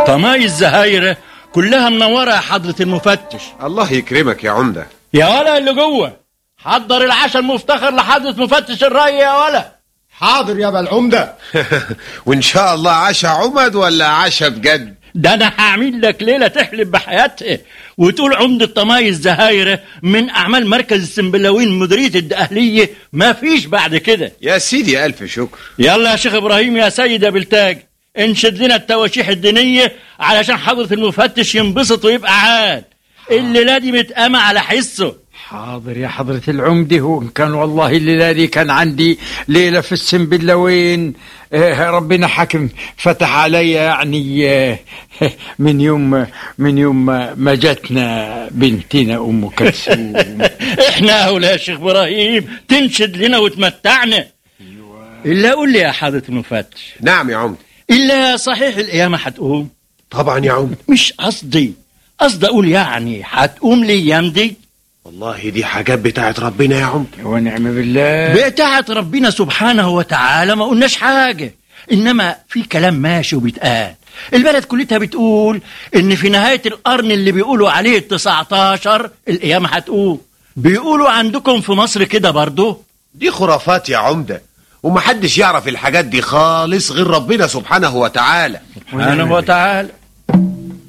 طماي الزهايرة كلها منورة يا حضرة المفتش الله يكرمك يا عمدة يا ولا اللي جوه حضر العشاء المفتخر لحضرة مفتش الري يا ولا حاضر يا العمدة وإن شاء الله عشا عمد ولا عشا بجد ده انا هعمل لك ليله تحلب بحياتها وتقول عمدة طماي الزهايرة من اعمال مركز السنبلاوين مديريه الدقهليه ما فيش بعد كده يا سيدي ألف شكر يلا يا شيخ ابراهيم يا سيد يا بلتاج انشد لنا التواشيح الدينيه علشان حضره المفتش ينبسط ويبقى عاد الليله دي متقامه على حسه حاضر يا حضرة العمدة وإن كان والله الليلة دي كان عندي ليلة في السنبلاوين آه، ربنا حكم فتح علي يعني آه، من يوم من يوم ما ما جاتنا بنتنا أم كلثوم احنا اولى يا شيخ ابراهيم تنشد لنا وتمتعنا الا قول لي يا حضره المفتش نعم يا عمدة الا صحيح القيامه هتقوم طبعا يا عمدة مش قصدي قصدي اقول يعني هتقوم الايام دي والله دي حاجات بتاعت ربنا يا عمدة ونعم بالله بتاعت ربنا سبحانه وتعالى ما قلناش حاجة إنما في كلام ماشي وبيتقال البلد كلها بتقول إن في نهاية القرن اللي بيقولوا عليه التسعة عشر القيامة هتقوم بيقولوا عندكم في مصر كده برضو دي خرافات يا عمدة ومحدش يعرف الحاجات دي خالص غير ربنا سبحانه وتعالى سبحانه وتعالى